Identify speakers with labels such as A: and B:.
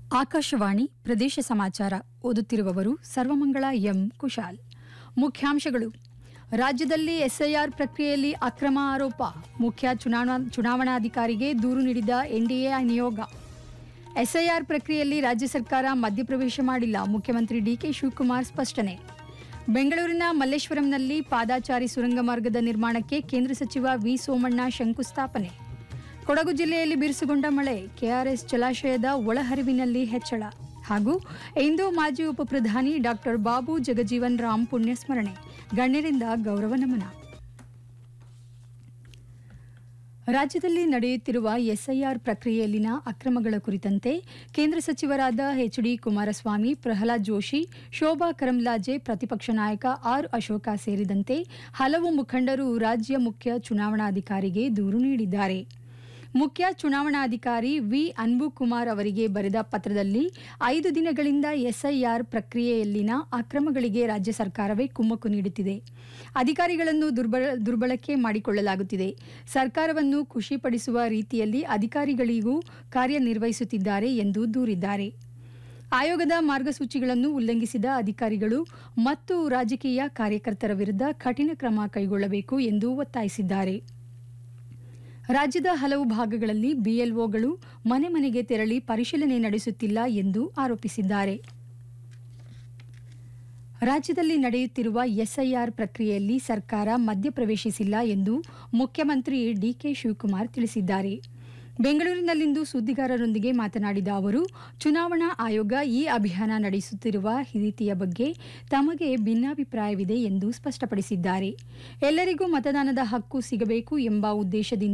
A: ಆಕಾಶವಾಣಿ ಪ್ರದೇಶ ಸಮಾಚಾರ ಓದುತ್ತಿರುವವರು ಸರ್ವಮಂಗಳ ಎಂ ಕುಶಾಲ್ ಮುಖ್ಯಾಂಶಗಳು ರಾಜ್ಯದಲ್ಲಿ ಎಸ್ಐಆರ್ ಪ್ರಕ್ರಿಯೆಯಲ್ಲಿ ಅಕ್ರಮ ಆರೋಪ ಮುಖ್ಯ ಚುನಾವಣಾ ಚುನಾವಣಾಧಿಕಾರಿಗೆ ದೂರು ನೀಡಿದ ಎನ್ಡಿಎ ನಿಯೋಗ ಎಸ್ಐಆರ್ ಪ್ರಕ್ರಿಯೆಯಲ್ಲಿ ರಾಜ್ಯ ಸರ್ಕಾರ ಮಧ್ಯಪ್ರವೇಶ ಮಾಡಿಲ್ಲ ಮುಖ್ಯಮಂತ್ರಿ ಡಿಕೆ ಶಿವಕುಮಾರ್ ಸ್ಪಷ್ಟನೆ ಬೆಂಗಳೂರಿನ ಮಲ್ಲೇಶ್ವರಂನಲ್ಲಿ ಪಾದಾಚಾರಿ ಸುರಂಗ ಮಾರ್ಗದ ನಿರ್ಮಾಣಕ್ಕೆ ಕೇಂದ್ರ ಸಚಿವ ವಿ ಸೋಮಣ್ಣ ಶಂಕುಸ್ಥಾಪನೆ ಕೊಡಗು ಜಿಲ್ಲೆಯಲ್ಲಿ ಬಿರುಸುಗೊಂಡ ಮಳೆ ಕೆಆರ್ಎಸ್ ಜಲಾಶಯದ ಒಳಹರಿವಿನಲ್ಲಿ ಹೆಚ್ಚಳ ಹಾಗೂ ಇಂದು ಮಾಜಿ ಉಪಪ್ರಧಾನಿ ಡಾಕ್ಟರ್ ಬಾಬು ಜಗಜೀವನ್ ರಾಮ್ ಪುಣ್ಯಸ್ಮರಣೆ ಗಣ್ಯರಿಂದ ಗೌರವ ನಮನ ರಾಜ್ಯದಲ್ಲಿ ನಡೆಯುತ್ತಿರುವ ಎಸ್ಐಆರ್ ಪ್ರಕ್ರಿಯೆಯಲ್ಲಿನ ಅಕ್ರಮಗಳ ಕುರಿತಂತೆ ಕೇಂದ್ರ ಸಚಿವರಾದ ಎಚ್ ಡಿ ಕುಮಾರಸ್ವಾಮಿ ಪ್ರಹ್ಲಾದ್ ಜೋಶಿ ಶೋಭಾ ಕರಂದ್ಲಾಜೆ ಪ್ರತಿಪಕ್ಷ ನಾಯಕ ಆರ್ ಅಶೋಕ ಸೇರಿದಂತೆ ಹಲವು ಮುಖಂಡರು ರಾಜ್ಯ ಮುಖ್ಯ ಚುನಾವಣಾಧಿಕಾರಿಗೆ ದೂರು ನೀಡಿದ್ದಾರೆ ಮುಖ್ಯ ಚುನಾವಣಾಧಿಕಾರಿ ವಿ ಅನ್ಬುಕುಮಾರ್ ಅವರಿಗೆ ಬರೆದ ಪತ್ರದಲ್ಲಿ ಐದು ದಿನಗಳಿಂದ ಎಸ್ಐಆರ್ ಪ್ರಕ್ರಿಯೆಯಲ್ಲಿನ ಅಕ್ರಮಗಳಿಗೆ ರಾಜ್ಯ ಸರ್ಕಾರವೇ ಕುಮ್ಮಕ್ಕು ನೀಡುತ್ತಿದೆ ಅಧಿಕಾರಿಗಳನ್ನು ದುರ್ಬಳ ದುರ್ಬಳಕೆ ಮಾಡಿಕೊಳ್ಳಲಾಗುತ್ತಿದೆ ಸರ್ಕಾರವನ್ನು ಖುಷಿಪಡಿಸುವ ರೀತಿಯಲ್ಲಿ ಅಧಿಕಾರಿಗಳಿಗೂ ಕಾರ್ಯನಿರ್ವಹಿಸುತ್ತಿದ್ದಾರೆ ಎಂದು ದೂರಿದ್ದಾರೆ ಆಯೋಗದ ಮಾರ್ಗಸೂಚಿಗಳನ್ನು ಉಲ್ಲಂಘಿಸಿದ ಅಧಿಕಾರಿಗಳು ಮತ್ತು ರಾಜಕೀಯ ಕಾರ್ಯಕರ್ತರ ವಿರುದ್ಧ ಕಠಿಣ ಕ್ರಮ ಕೈಗೊಳ್ಳಬೇಕು ಎಂದು ಒತ್ತಾಯಿಸಿದ್ದಾರೆ ರಾಜ್ಯದ ಹಲವು ಭಾಗಗಳಲ್ಲಿ ಬಿಎಲ್ಒಗಳು ಮನೆ ಮನೆಗೆ ತೆರಳಿ ಪರಿಶೀಲನೆ ನಡೆಸುತ್ತಿಲ್ಲ ಎಂದು ಆರೋಪಿಸಿದ್ದಾರೆ ರಾಜ್ಯದಲ್ಲಿ ನಡೆಯುತ್ತಿರುವ ಎಸ್ಐಆರ್ ಪ್ರಕ್ರಿಯೆಯಲ್ಲಿ ಸರ್ಕಾರ ಮಧ್ಯಪ್ರವೇಶಿಸಿಲ್ಲ ಎಂದು ಮುಖ್ಯಮಂತ್ರಿ ಡಿಕೆ ಶಿವಕುಮಾರ್ ತಿಳಿಸಿದ್ದಾರೆ ಬೆಂಗಳೂರಿನಲ್ಲಿಂದು ಸುದ್ದಿಗಾರರೊಂದಿಗೆ ಮಾತನಾಡಿದ ಅವರು ಚುನಾವಣಾ ಆಯೋಗ ಈ ಅಭಿಯಾನ ನಡೆಸುತ್ತಿರುವ ರೀತಿಯ ಬಗ್ಗೆ ತಮಗೆ ಭಿನ್ನಾಭಿಪ್ರಾಯವಿದೆ ಎಂದು ಸ್ಪಷ್ಟಪಡಿಸಿದ್ದಾರೆ ಎಲ್ಲರಿಗೂ ಮತದಾನದ ಹಕ್ಕು ಸಿಗಬೇಕು ಎಂಬ ಉದ್ದೇಶದಿಂದ